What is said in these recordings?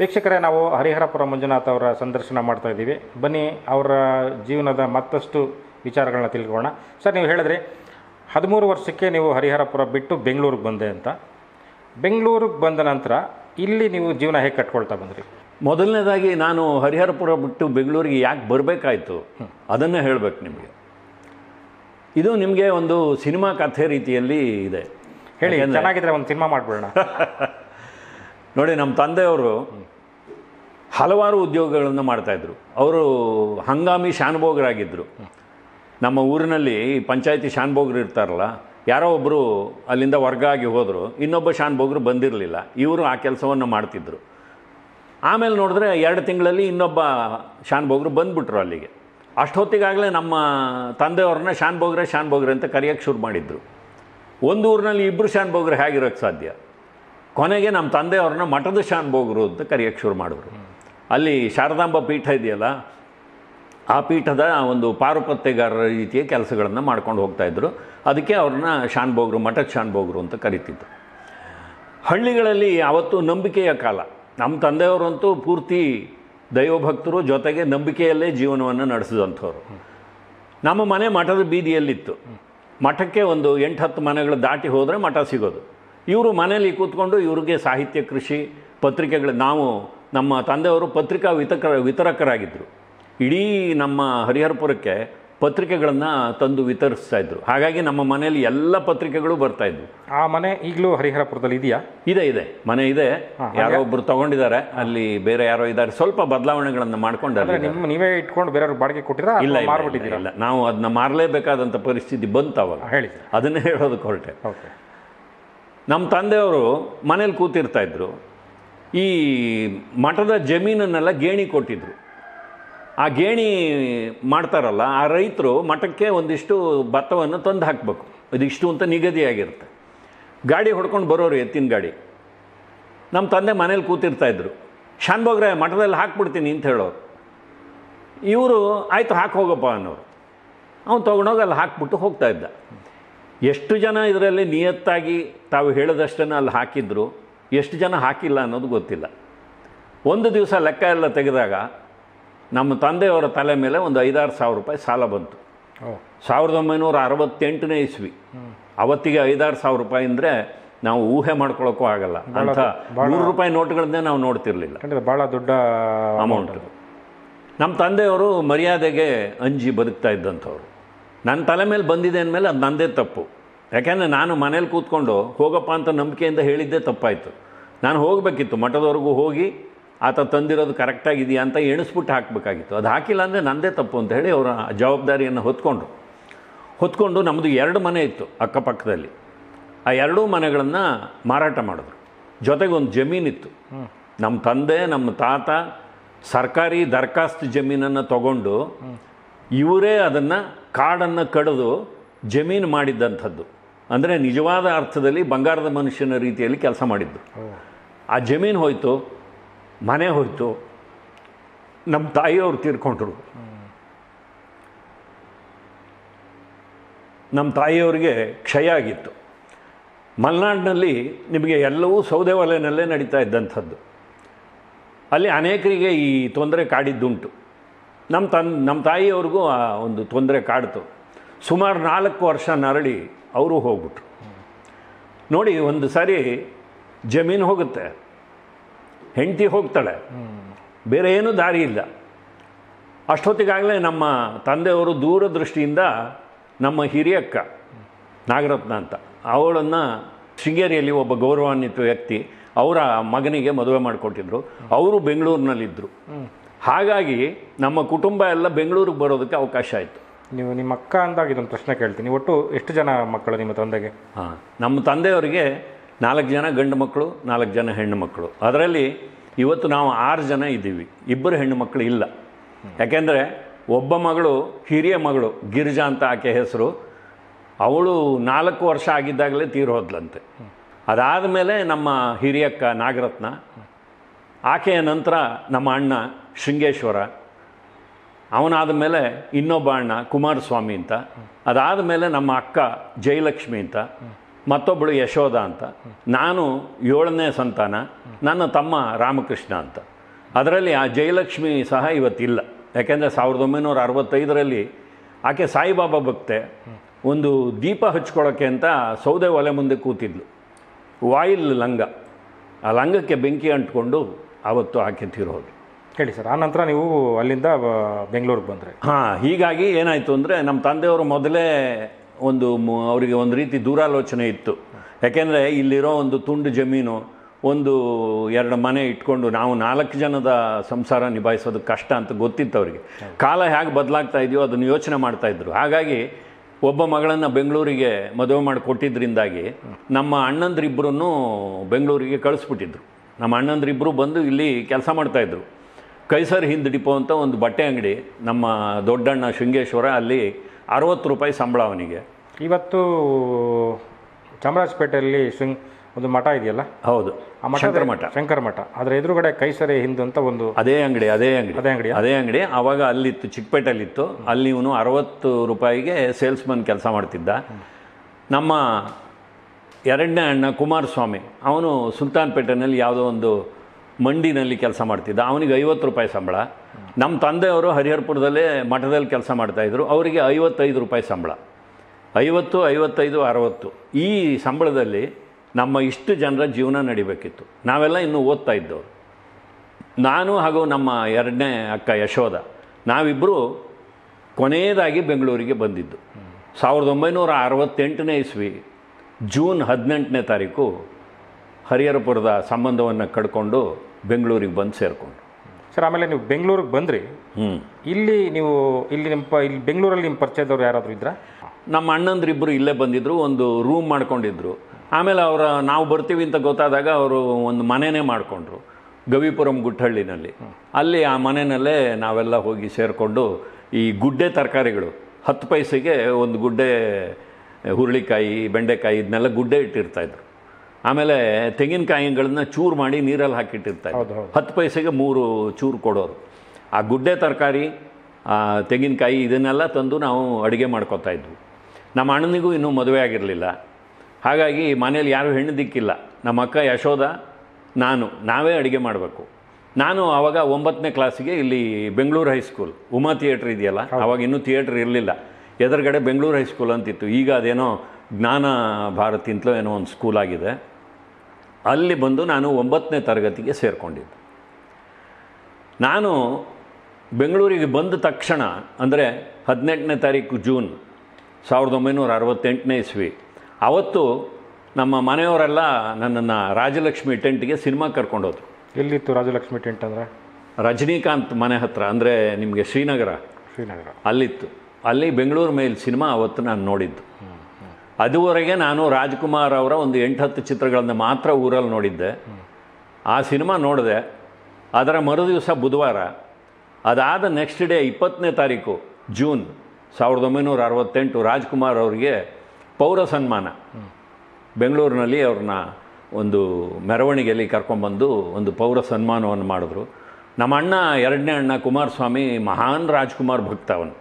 ವೀಕ್ಷಕರೇ ನಾವು ಹರಿಹರಪುರ ಮಂಜುನಾಥ್ ಅವರ ಸಂದರ್ಶನ ಮಾಡ್ತಾ ಇದ್ದೀವಿ ಬನ್ನಿ ಅವರ ಜೀವನದ ಮತ್ತಷ್ಟು ವಿಚಾರಗಳನ್ನ ತಿಳ್ಕೊಳ್ಳೋಣ ಸರ್ ನೀವು ಹೇಳಿದ್ರಿ ಹದಿಮೂರು ವರ್ಷಕ್ಕೆ ನೀವು ಹರಿಹರಪುರ ಬಿಟ್ಟು ಬೆಂಗಳೂರಿಗೆ ಬಂದೆ ಅಂತ ಬೆಂಗಳೂರಿಗೆ ಬಂದ ನಂತರ ಇಲ್ಲಿ ನೀವು ಜೀವನ ಹೇಗೆ ಕಟ್ಕೊಳ್ತಾ ಬಂದ್ರಿ ಮೊದಲನೇದಾಗಿ ನಾನು ಹರಿಹರಪುರ ಬಿಟ್ಟು ಬೆಂಗಳೂರಿಗೆ ಯಾಕೆ ಬರಬೇಕಾಯ್ತು ಅದನ್ನೇ ಹೇಳಬೇಕು ನಿಮಗೆ ಇದು ನಿಮಗೆ ಒಂದು ಸಿನಿಮಾ ಕಥೆ ರೀತಿಯಲ್ಲಿ ಇದೆ ಹೇಳಿ ಯಾಕೆಂದ್ರೆ- ಚೆನ್ನಾಗಿದ್ರೆ ಒಂದು ಸಿನಿಮಾ ಮಾಡ್ಬಿಡೋಣ ನೋಡಿ ನಮ್ಮ ತಂದೆಯವರು ಹಲವಾರು ಉದ್ಯೋಗಗಳನ್ನು ಮಾಡ್ತಾಯಿದ್ರು ಅವರು ಹಂಗಾಮಿ ಶಾನುಭೋಗರಾಗಿದ್ದರು ನಮ್ಮ ಊರಿನಲ್ಲಿ ಪಂಚಾಯತಿ ಶಾನುಭೋಗರು ಇರ್ತಾರಲ್ಲ ಯಾರೋ ಒಬ್ಬರು ಅಲ್ಲಿಂದ ವರ್ಗ ಆಗಿ ಹೋದರು ಇನ್ನೊಬ್ಬ ಶಾನುಭೋಗರು ಬಂದಿರಲಿಲ್ಲ ಇವರು ಆ ಕೆಲಸವನ್ನು ಮಾಡ್ತಿದ್ರು ಆಮೇಲೆ ನೋಡಿದ್ರೆ ಎರಡು ತಿಂಗಳಲ್ಲಿ ಇನ್ನೊಬ್ಬ ಶಾನ್ಭೋಗ್ರು ಬಂದ್ಬಿಟ್ರು ಅಲ್ಲಿಗೆ ಅಷ್ಟೊತ್ತಿಗಾಗಲೇ ನಮ್ಮ ತಂದೆಯವ್ರನ್ನ ಶಾನ್ಭೋಗ್ರೆ ಶಾನ್ಭೋಗ್ರೆ ಅಂತ ಕರೆಯೋಕ್ಕೆ ಶುರು ಮಾಡಿದ್ರು ಒಂದು ಊರಿನಲ್ಲಿ ಇಬ್ಬರು ಶಾನ್ಭೋಗ್ರೆ ಹೇಗಿರೋಕ್ಕೆ ಸಾಧ್ಯ ಕೊನೆಗೆ ನಮ್ಮ ತಂದೆಯವ್ರನ್ನ ಮಠದ ಶಾನ್ಭೋಗ್ರು ಅಂತ ಕರೆಯೋಕ್ಕೆ ಶುರು ಮಾಡಿದ್ರು ಅಲ್ಲಿ ಶಾರದಾಂಬ ಪೀಠ ಇದೆಯಲ್ಲ ಆ ಪೀಠದ ಒಂದು ಪಾರುಪತ್ಯಗಾರರ ರೀತಿಯ ಕೆಲಸಗಳನ್ನು ಮಾಡ್ಕೊಂಡು ಹೋಗ್ತಾಯಿದ್ರು ಅದಕ್ಕೆ ಅವ್ರನ್ನ ಶಾನ್ಭೋಗ್ರು ಮಠದ ಶಾನ್ಭೋಗ್ರು ಅಂತ ಕರಿತಿದ್ರು ಹಳ್ಳಿಗಳಲ್ಲಿ ಯಾವತ್ತೂ ನಂಬಿಕೆಯ ಕಾಲ ನಮ್ಮ ತಂದೆಯವರಂತೂ ಪೂರ್ತಿ ದೈವಭಕ್ತರು ಜೊತೆಗೆ ನಂಬಿಕೆಯಲ್ಲೇ ಜೀವನವನ್ನು ನಡೆಸಿದಂಥವ್ರು ನಮ್ಮ ಮನೆ ಮಠದ ಬೀದಿಯಲ್ಲಿತ್ತು ಮಠಕ್ಕೆ ಒಂದು ಎಂಟು ಹತ್ತು ಮನೆಗಳು ದಾಟಿ ಹೋದರೆ ಮಠ ಸಿಗೋದು ಇವರು ಮನೇಲಿ ಕೂತ್ಕೊಂಡು ಇವ್ರಿಗೆ ಸಾಹಿತ್ಯ ಕೃಷಿ ಪತ್ರಿಕೆಗಳು ನಾವು ನಮ್ಮ ತಂದೆಯವರು ಪತ್ರಿಕಾ ವಿತಕ ವಿತರಕರಾಗಿದ್ದರು ಇಡೀ ನಮ್ಮ ಹರಿಹರಪುರಕ್ಕೆ ಪತ್ರಿಕೆಗಳನ್ನು ತಂದು ವಿತರಿಸ್ತಾ ಇದ್ರು ಹಾಗಾಗಿ ನಮ್ಮ ಮನೆಯಲ್ಲಿ ಎಲ್ಲ ಪತ್ರಿಕೆಗಳು ಬರ್ತಾಯಿದ್ವು ಆ ಮನೆ ಈಗಲೂ ಹರಿಹರಪುರದಲ್ಲಿ ಇದೆಯಾ ಇದೆ ಇದೆ ಮನೆ ಇದೆ ಯಾರೋ ಒಬ್ರು ತಗೊಂಡಿದ್ದಾರೆ ಅಲ್ಲಿ ಬೇರೆ ಯಾರೋ ಇದ್ದಾರೆ ಸ್ವಲ್ಪ ಬದಲಾವಣೆಗಳನ್ನು ಮಾಡ್ಕೊಂಡು ಅಂದ್ರೆ ಅಲ್ಲಿ ನಿಮ್ಮ ನೀವೇ ಇಟ್ಕೊಂಡು ಬೇರೆಯವ್ರು ಬಾಡಿಗೆ ಕೊಟ್ಟಿರಾ ಇಲ್ಲ ಅಥವಾ ಇಲ್ಲ, ಮಾರ್ಬಿಟ್ಟಿದ್ದೀರಾ ಇಲ್ಲ ನಾವು ಅದನ್ನ ಮಾರಲೇಬೇಕಾದಂಥ ಪರಿಸ್ಥಿತಿ ಬಂತು ಅವಾಗ ಹೇಳಿ ಸರ್ ಅದನ್ನೇ ಹೇಳೋದಕ್ಕೆ ಹೊರಟೆ ಓಕೆ ನಮ್ಮ ತಂದೆಯವರು ಮನೇಲಿ ಕೂತಿರ್ತಾ ಇದ್ರು ಈ ಮಠದ ಜಮೀನನ್ನೆಲ್ಲ ಗೇಣಿ ಕೊಟ್ಟಿದ್ರು ಆ ಗೇಣಿ ಮಾಡ್ತಾರಲ್ಲ ಆ ರೈತರು ಮಠಕ್ಕೆ ಒಂದಿಷ್ಟು ಭತ್ತವನ್ನು ತಂದು ಹಾಕಬೇಕು ಇದಿಷ್ಟು ಅಂತ ನಿಗದಿಯಾಗಿರುತ್ತೆ ಗಾಡಿ ಹೊಡ್ಕೊಂಡು ಬರೋರು ಎತ್ತಿನ ಗಾಡಿ ನಮ್ಮ ತಂದೆ ಮನೇಲಿ ಕೂತಿರ್ತಾ ಇದ್ರು ಶಾನ್ಭೋಗ್ರೆ ಮಠದಲ್ಲಿ ಹಾಕ್ಬಿಡ್ತೀನಿ ಅಂತ ಹೇಳೋರು ಇವರು ಆಯಿತು ಹಾಕಿ ಹೋಗಪ್ಪ ಅನ್ನೋರು ಅವ್ನು ತೊಗೊಂಡೋಗಿ ಅಲ್ಲಿ ಹಾಕ್ಬಿಟ್ಟು ಹೋಗ್ತಾ ಇದ್ದ ಎಷ್ಟು ಜನ ಇದರಲ್ಲಿ ನಿಯತ್ತಾಗಿ ತಾವು ಹೇಳಿದಷ್ಟನ್ನು ಅಲ್ಲಿ ಹಾಕಿದ್ರು ಎಷ್ಟು ಜನ ಹಾಕಿಲ್ಲ ಅನ್ನೋದು ಗೊತ್ತಿಲ್ಲ ಒಂದು ದಿವಸ ಲೆಕ್ಕ ಎಲ್ಲ ತೆಗೆದಾಗ ನಮ್ಮ ತಂದೆಯವರ ತಲೆ ಮೇಲೆ ಒಂದು ಐದಾರು ಸಾವಿರ ರೂಪಾಯಿ ಸಾಲ ಬಂತು ಓ ಸಾವಿರದ ಒಂಬೈನೂರ ಅರವತ್ತೆಂಟನೇ ಇಸ್ವಿ ಅವತ್ತಿಗೆ ಐದಾರು ಸಾವಿರ ರೂಪಾಯಿ ಅಂದರೆ ನಾವು ಊಹೆ ಮಾಡ್ಕೊಳ್ಳೋಕ್ಕೂ ಆಗಲ್ಲ ಅಂಥ ನೂರು ರೂಪಾಯಿ ನೋಟ್ಗಳನ್ನೇ ನಾವು ನೋಡ್ತಿರ್ಲಿಲ್ಲ ಖಂಡಿತ ಭಾಳ ದೊಡ್ಡ ಅಮೌಂಟ್ ನಮ್ಮ ತಂದೆಯವರು ಮರ್ಯಾದೆಗೆ ಅಂಜಿ ಬದುಕ್ತಾ ಇದ್ದಂಥವ್ರು ನನ್ನ ತಲೆ ಮೇಲೆ ಬಂದಿದೆ ಅಂದಮೇಲೆ ಅದು ನಂದೇ ತಪ್ಪು ಯಾಕೆಂದರೆ ನಾನು ಮನೇಲಿ ಕೂತ್ಕೊಂಡು ಹೋಗಪ್ಪ ಅಂತ ನಂಬಿಕೆಯಿಂದ ಹೇಳಿದ್ದೇ ತಪ್ಪಾಯಿತು ನಾನು ಹೋಗಬೇಕಿತ್ತು ಮಠದವರೆಗೂ ಹೋಗಿ ಆತ ತಂದಿರೋದು ಕರೆಕ್ಟಾಗಿದೆಯಾ ಅಂತ ಎಣಿಸ್ಬಿಟ್ಟು ಹಾಕಬೇಕಾಗಿತ್ತು ಅದು ಹಾಕಿಲ್ಲ ಅಂದರೆ ನಂದೇ ತಪ್ಪು ಅಂತ ಹೇಳಿ ಅವರ ಜವಾಬ್ದಾರಿಯನ್ನು ಹೊತ್ಕೊಂಡ್ರು ಹೊತ್ಕೊಂಡು ನಮ್ಮದು ಎರಡು ಮನೆ ಇತ್ತು ಅಕ್ಕಪಕ್ಕದಲ್ಲಿ ಆ ಎರಡೂ ಮನೆಗಳನ್ನು ಮಾರಾಟ ಮಾಡಿದ್ರು ಜೊತೆಗೆ ಒಂದು ಜಮೀನಿತ್ತು ನಮ್ಮ ತಂದೆ ನಮ್ಮ ತಾತ ಸರ್ಕಾರಿ ದರಖಾಸ್ತು ಜಮೀನನ್ನು ತಗೊಂಡು ಇವರೇ ಅದನ್ನು ಕಾಡನ್ನು ಕಡಿದು ಜಮೀನು ಮಾಡಿದ್ದಂಥದ್ದು ಅಂದರೆ ನಿಜವಾದ ಅರ್ಥದಲ್ಲಿ ಬಂಗಾರದ ಮನುಷ್ಯನ ರೀತಿಯಲ್ಲಿ ಕೆಲಸ ಮಾಡಿದ್ದು ಆ ಜಮೀನು ಹೋಯಿತು ಮನೆ ಹೋಯಿತು ನಮ್ಮ ತಾಯಿಯವರು ತೀರ್ಕೊಂಡ್ರು ನಮ್ಮ ತಾಯಿಯವರಿಗೆ ಕ್ಷಯ ಆಗಿತ್ತು ಮಲೆನಾಡಿನಲ್ಲಿ ನಿಮಗೆ ಎಲ್ಲವೂ ಸೌದೆ ಒಲೆನಲ್ಲೇ ನಡೀತಾ ಇದ್ದಂಥದ್ದು ಅಲ್ಲಿ ಅನೇಕರಿಗೆ ಈ ತೊಂದರೆ ಕಾಡಿದ್ದುಂಟು ನಮ್ಮ ತನ್ ನಮ್ಮ ತಾಯಿಯವ್ರಿಗೂ ಆ ಒಂದು ತೊಂದರೆ ಕಾಡ್ತು ಸುಮಾರು ನಾಲ್ಕು ವರ್ಷ ನರಳಿ ಅವರು ಹೋಗ್ಬಿಟ್ರು ನೋಡಿ ಒಂದು ಸಾರಿ ಜಮೀನು ಹೋಗುತ್ತೆ ಹೆಂಡತಿ ಹೋಗ್ತಾಳೆ ಬೇರೆ ಏನೂ ದಾರಿ ಇಲ್ಲ ಅಷ್ಟೊತ್ತಿಗಾಗಲೇ ನಮ್ಮ ತಂದೆಯವರು ದೂರದೃಷ್ಟಿಯಿಂದ ನಮ್ಮ ಹಿರಿಯಕ್ಕ ನಾಗರತ್ನ ಅಂತ ಅವಳನ್ನು ಶೃಂಗೇರಿಯಲ್ಲಿ ಒಬ್ಬ ಗೌರವಾನ್ವಿತ ವ್ಯಕ್ತಿ ಅವರ ಮಗನಿಗೆ ಮದುವೆ ಮಾಡಿಕೊಟ್ಟಿದ್ರು ಅವರು ಬೆಂಗಳೂರಿನಲ್ಲಿದ್ದರು ಹಾಗಾಗಿ ನಮ್ಮ ಕುಟುಂಬ ಎಲ್ಲ ಬೆಂಗಳೂರಿಗೆ ಬರೋದಕ್ಕೆ ಅವಕಾಶ ಆಯಿತು ನೀವು ನಿಮ್ಮ ಅಕ್ಕ ಅಂದಾಗ ಇದೊಂದು ಪ್ರಶ್ನೆ ಕೇಳ್ತೀನಿ ಒಟ್ಟು ಎಷ್ಟು ಜನ ಮಕ್ಕಳು ನಿಮ್ಮ ತಂದೆಗೆ ಹಾಂ ನಮ್ಮ ತಂದೆಯವರಿಗೆ ನಾಲ್ಕು ಜನ ಗಂಡು ಮಕ್ಕಳು ನಾಲ್ಕು ಜನ ಹೆಣ್ಣು ಮಕ್ಕಳು ಅದರಲ್ಲಿ ಇವತ್ತು ನಾವು ಆರು ಜನ ಇದ್ದೀವಿ ಇಬ್ಬರು ಹೆಣ್ಣು ಮಕ್ಕಳು ಇಲ್ಲ ಯಾಕೆಂದರೆ ಒಬ್ಬ ಮಗಳು ಹಿರಿಯ ಮಗಳು ಗಿರಿಜಾ ಅಂತ ಆಕೆ ಹೆಸರು ಅವಳು ನಾಲ್ಕು ವರ್ಷ ಆಗಿದ್ದಾಗಲೇ ತೀರೋದ್ಲಂತೆ ಅದಾದ ಮೇಲೆ ನಮ್ಮ ಹಿರಿಯಕ್ಕ ನಾಗರತ್ನ ಆಕೆಯ ನಂತರ ನಮ್ಮ ಅಣ್ಣ ಶೃಂಗೇಶ್ವರ ಅವನಾದ ಮೇಲೆ ಇನ್ನೊಬ್ಬ ಅಣ್ಣ ಕುಮಾರಸ್ವಾಮಿ ಅಂತ ಅದಾದ ಮೇಲೆ ನಮ್ಮ ಅಕ್ಕ ಜಯಲಕ್ಷ್ಮಿ ಅಂತ ಮತ್ತೊಬ್ಬಳು ಯಶೋಧ ಅಂತ ನಾನು ಏಳನೇ ಸಂತಾನ ನನ್ನ ತಮ್ಮ ರಾಮಕೃಷ್ಣ ಅಂತ ಅದರಲ್ಲಿ ಆ ಜಯಲಕ್ಷ್ಮಿ ಸಹ ಇವತ್ತಿಲ್ಲ ಯಾಕೆಂದರೆ ಸಾವಿರದ ಒಂಬೈನೂರ ಅರವತ್ತೈದರಲ್ಲಿ ಆಕೆ ಸಾಯಿಬಾಬಾ ಭಕ್ತೆ ಒಂದು ದೀಪ ಹಚ್ಕೊಳ್ಳೋಕ್ಕೆ ಅಂತ ಸೌದೆ ಒಲೆ ಮುಂದೆ ಕೂತಿದ್ಲು ವಾಯಿಲ್ ಲಂಗ ಆ ಲಂಗಕ್ಕೆ ಬೆಂಕಿ ಅಂಟ್ಕೊಂಡು ಆವತ್ತು ಆಕೆ ತೀರೋದು ಹೇಳಿ ಸರ್ ಆ ನಂತರ ನೀವು ಅಲ್ಲಿಂದ ಬ- ಬೆಂಗಳೂರಿಗೆ ಬಂದರೆ ಹಾಂ ಹೀಗಾಗಿ ಏನಾಯಿತು ಅಂದರೆ ನಮ್ಮ ತಂದೆಯವರು ಮೊದಲೇ ಒಂದು ಮು- ಅವರಿಗೆ ಒಂದು ರೀತಿ ದೂರಾಲೋಚನೆ ಇತ್ತು ಯಾಕೆಂದರೆ ಇಲ್ಲಿರೋ ಒಂದು ತುಂಡು ಜಮೀನು ಒಂದು ಎರಡು ಮನೆ ಇಟ್ಕೊಂಡು ನಾವು ನಾಲ್ಕು ಜನದ ಸಂಸಾರ ನಿಭಾಯಿಸೋದು ಕಷ್ಟ ಅಂತ ಗೊತ್ತಿತ್ತು ಅವರಿಗೆ ಕಾಲ ಹೇಗೆ ಬದಲಾಗ್ತಾ ಇದೆಯೋ ಅದನ್ನು ಯೋಚನೆ ಮಾಡ್ತಾ ಇದ್ರು ಹಾಗಾಗಿ ಒಬ್ಬ ಮಗಳನ್ನು ಬೆಂಗಳೂರಿಗೆ ಮದುವೆ ಮಾಡಿ ಕೊಟ್ಟಿದ್ದರಿಂದಾಗಿ ನಮ್ಮ ಅಣ್ಣಂದ್ರಿಬ್ಬರನ್ನು ಬೆಂಗಳೂರಿಗೆ ಕಳಿಸ್ಬಿಟ್ಟಿದ್ರು ನಮ್ಮ ಅಣ್ಣಂದ್ರಿಬ್ಬರು ಬಂದು ಇಲ್ಲಿ ಕೆಲಸ ಮಾಡ್ತಾಯಿದ್ರು ಕೈಸರ್ ಹಿಂದ್ ಡಿಪೋ ಅಂತ ಒಂದು ಬಟ್ಟೆ ಅಂಗಡಿ ನಮ್ಮ ದೊಡ್ಡಣ್ಣ ಶೃಂಗೇಶ್ವರ ಅಲ್ಲಿ ಅರವತ್ತು ರೂಪಾಯಿ ಸಂಬಳ ಅವನಿಗೆ ಇವತ್ತು ಚಾಮರಾಜಪೇಟೆಯಲ್ಲಿ ಶೃಂಗ್ ಒಂದು ಮಠ ಇದೆಯಲ್ಲ ಹೌದು ಆ ಮಠ ಶಂಕರ ಮಠ ಶಂಕರ ಮಠ ಅದರ ಎದುರುಗಡೆ ಕೈಸರೆ ಹಿಂದ್ ಅಂತ ಒಂದು ಅದೇ ಅಂಗಡಿ ಅದೇ ಅಂಗಡಿ ಅದೇ ಅಂಗಡಿಯಾ? ಅದೇ ಅಂಗಡಿ ಆವಾಗ ಅಲ್ಲಿತ್ತು ಚಿಕ್ಕಪೇಟೆಯಲ್ಲಿತ್ತು ಅಲ್ಲಿ ಇವನು ಅರವತ್ತು ರೂಪಾಯಿಗೆ ಸೇಲ್ಸ್ಮನ್ ಕೆಲಸ ಮಾಡ್ತಿದ್ದ ನಮ್ಮ ಎರಡನೇ ಅಣ್ಣ ಕುಮಾರಸ್ವಾಮಿ ಅವನು ಸುಲ್ತಾನ್ಪೇಟೆನಲ್ಲಿ ಯಾವುದೋ ಒಂದು ಮಂಡಿನಲ್ಲಿ ಕೆಲಸ ಮಾಡ್ತಿದ್ದ ಅವನಿಗೆ ಐವತ್ತು ರೂಪಾಯಿ ಸಂಬಳ ನಮ್ಮ ತಂದೆಯವರು ಹರಿಹರಪುರದಲ್ಲೇ ಮಠದಲ್ಲಿ ಕೆಲಸ ಮಾಡ್ತಾಯಿದ್ರು ಅವರಿಗೆ ಐವತ್ತೈದು ರೂಪಾಯಿ ಸಂಬಳ ಐವತ್ತು ಐವತ್ತೈದು ಅರವತ್ತು ಈ ಸಂಬಳದಲ್ಲಿ ನಮ್ಮ ಇಷ್ಟು ಜನರ ಜೀವನ ನಡಿಬೇಕಿತ್ತು ನಾವೆಲ್ಲ ಇನ್ನೂ ಓದ್ತಾ ಇದ್ದವರು ನಾನು ಹಾಗೂ ನಮ್ಮ ಎರಡನೇ ಅಕ್ಕ ಯಶೋಧ ನಾವಿಬ್ಬರು ಕೊನೆಯದಾಗಿ ಬೆಂಗಳೂರಿಗೆ ಬಂದಿದ್ದು ಸಾವಿರದ ಒಂಬೈನೂರ ಅರವತ್ತೆಂಟನೇ ಇಸ್ವಿ ಜೂನ್ ಹದಿನೆಂಟನೇ ತಾರೀಕು ಹರಿಹರಪುರದ ಸಂಬಂಧವನ್ನು ಕಡ್ಕೊಂಡು ಬೆಂಗಳೂರಿಗೆ ಬಂದು ಸೇರಿಕೊಂಡು ಸರ್ ಆಮೇಲೆ ನೀವು ಬೆಂಗಳೂರಿಗೆ ಬಂದ್ರಿ ಹ್ಞೂ ಇಲ್ಲಿ ನೀವು ಇಲ್ಲಿ ನಿಮ್ಮ ಪ- ಇಲ್ಲಿ ಬೆಂಗಳೂರಲ್ಲಿ ನಿಮ್ಮ ಪರಿಚಯದವ್ರು ಯಾರಾದರೂ ಇದ್ರಾ ನಮ್ಮ ಅಣ್ಣಂದ್ರಿಬ್ಬರು ಇಲ್ಲೇ ಬಂದಿದ್ದರು ಒಂದು ರೂಮ್ ಮಾಡ್ಕೊಂಡಿದ್ರು ಆಮೇಲೆ ಅವರ ನಾವು ಬರ್ತೀವಿ ಅಂತ ಗೊತ್ತಾದಾಗ ಅವರು ಒಂದು ಮನೆನೇ ಮಾಡಿಕೊಂಡ್ರು ಗವಿಪುರಂ ಗುಟ್ಟಹಳ್ಳಿನಲ್ಲಿ ಅಲ್ಲಿ ಆ ಮನೆಯಲ್ಲೇ ನಾವೆಲ್ಲ ಹೋಗಿ ಸೇರಿಕೊಂಡು ಈ ಗುಡ್ಡೆ ತರಕಾರಿಗಳು ಹತ್ತು ಪೈಸೆಗೆ ಒಂದು ಗುಡ್ಡೆ ಹುರುಳಿಕಾಯಿ ಬೆಂಡೆಕಾಯಿ ಇದನ್ನೆಲ್ಲ ಗುಡ್ಡೆ ಇಟ್ಟಿರ್ತಾಯಿದ್ರು ಆಮೇಲೆ ತೆಂಗಿನಕಾಯಿಗಳನ್ನ ಚೂರು ಮಾಡಿ ನೀರಲ್ಲಿ ಹಾಕಿಟ್ಟಿರ್ತಾ ಹೌದು, ಇದ್ರು ಹೌದು. ಹತ್ತು ಪೈಸೆಗೆ ಮೂರು ಚೂರು ಕೊಡೋರು ಆ ಗುಡ್ಡೆ ತರಕಾರಿ ಆ ತೆಂಗಿನಕಾಯಿ ಇದನ್ನೆಲ್ಲ ತಂದು ನಾವು ಅಡುಗೆ ಮಾಡ್ಕೊತಾ ಇದ್ವಿ ನಮ್ಮ ಅಣ್ಣನಿಗೂ ಇನ್ನೂ ಮದುವೆ ಆಗಿರಲಿಲ್ಲ ಹಾಗಾಗಿ ಮನೇಲಿ ಯಾರೂ ಹೆಣ್ಣು ದಿಕ್ಕಿಲ್ಲ ನಮ್ಮ ಅಕ್ಕ ಯಶೋಧ ನಾನು ನಾವೇ ಅಡುಗೆ ಮಾಡಬೇಕು ನಾನು ಆವಾಗ ಒಂಬತ್ತನೇ ಕ್ಲಾಸಿಗೆ ಇಲ್ಲಿ ಬೆಂಗಳೂರು ಹೈಸ್ಕೂಲ್ ಉಮಾ ಥಿಯೇಟ್ರ್ ಇದೆಯಲ್ಲ ಆವಾಗ ಇನ್ನೂ ಥಿಯೇಟ್ರ್ ಇರಲಿಲ್ಲ ಎದುರುಗಡೆ ಬೆಂಗಳೂರು ಹೈಸ್ಕೂಲ್ ಅಂತಿತ್ತು ಈಗ ಅದೇನೋ ಜ್ಞಾನ ಭಾರತಿ ಅಂತಲೋ ಏನೋ ಒಂದು ಸ್ಕೂಲ್ ಆಗಿದೆ ಅಲ್ಲಿ ಬಂದು ನಾನು ಒಂಬತ್ತನೇ ತರಗತಿಗೆ ಸೇರಿಕೊಂಡಿದ್ದೆ ನಾನು ಬೆಂಗಳೂರಿಗೆ ಬಂದ ತಕ್ಷಣ ಅಂದರೆ ಹದಿನೆಂಟನೇ ತಾರೀಕು ಜೂನ್ ಸಾವಿರದ ಒಂಬೈನೂರ ಅರವತ್ತೆಂಟನೇ ಇಸ್ವಿ ಅವತ್ತು ನಮ್ಮ ಮನೆಯವರೆಲ್ಲ ನನ್ನನ್ನು ರಾಜಲಕ್ಷ್ಮಿ ಟೆಂಟ್ಗೆ ಸಿನಿಮಾ ಕರ್ಕೊಂಡೋದ್ರು ಎಲ್ಲಿತ್ತು ರಾಜಲಕ್ಷ್ಮಿ ಟೆಂಟ್ ಅಂದರೆ ರಜನಿಕಾಂತ್ ಮನೆ ಹತ್ರ ಅಂದರೆ ನಿಮಗೆ ಶ್ರೀನಗರ ಶ್ರೀನಗರ ಅಲ್ಲಿತ್ತು ಅಲ್ಲಿ ಬೆಂಗಳೂರು ಮೇಲ್ ಸಿನಿಮಾ ಅವತ್ತು ನಾನು ನೋಡಿದ್ದು ಅದುವರೆಗೆ ನಾನು ರಾಜ್ಕುಮಾರ್ ಅವರ ಒಂದು ಎಂಟು ಹತ್ತು ಚಿತ್ರಗಳನ್ನು ಮಾತ್ರ ಊರಲ್ಲಿ ನೋಡಿದ್ದೆ ಆ ಸಿನಿಮಾ ನೋಡಿದೆ ಅದರ ಮರುದಿವಸ ಬುಧವಾರ ಅದಾದ ನೆಕ್ಸ್ಟ್ ಡೇ ಇಪ್ಪತ್ತನೇ ತಾರೀಕು ಜೂನ್ ಸಾವಿರದ ಒಂಬೈನೂರ ಅರವತ್ತೆಂಟು ರಾಜ್ಕುಮಾರ್ ಅವರಿಗೆ ಪೌರ ಸನ್ಮಾನ ಬೆಂಗಳೂರಿನಲ್ಲಿ ಅವ್ರನ್ನ ಒಂದು ಮೆರವಣಿಗೆಯಲ್ಲಿ ಕರ್ಕೊಂಬಂದು ಒಂದು ಪೌರ ಸನ್ಮಾನವನ್ನು ಮಾಡಿದ್ರು ನಮ್ಮ ಅಣ್ಣ ಎರಡನೇ ಅಣ್ಣ ಕುಮಾರಸ್ವಾಮಿ ಮಹಾನ್ ರಾಜ್ಕುಮಾರ್ ಭಕ್ತ ಅವನು